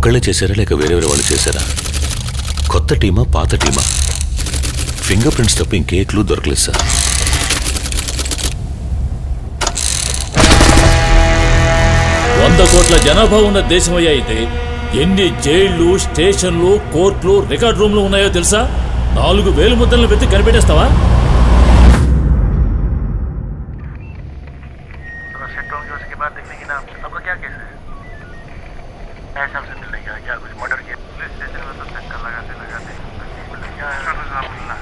ఒక్కళ్ళే చేశారా లేక వేరే వేరే వాళ్ళు చేశారా కొత్త టీమా పాత టీమా ఫింగర్ ప్రింట్స్ తప్ప ఇంకే క్లూ దొరకలేదు సార్ వంద కోట్ల జనాభా ఉన్న దేశమయ్యా అయితే ఎన్ని జైళ్లు స్టేషన్లు కోర్టులు రికార్డ్ రూమ్లు ఉన్నాయో తెలుసా నాలుగు వేలు ముద్దలను వెతికి కనిపెట్టేస్తావా सेट होंगे उसके बाद देखने की ना आपका क्या केस है ऐसा हमसे मिल गया क्या कुछ मर्डर किया पुलिस स्टेशन में तो चक्कर लगाते लगाते क्या है?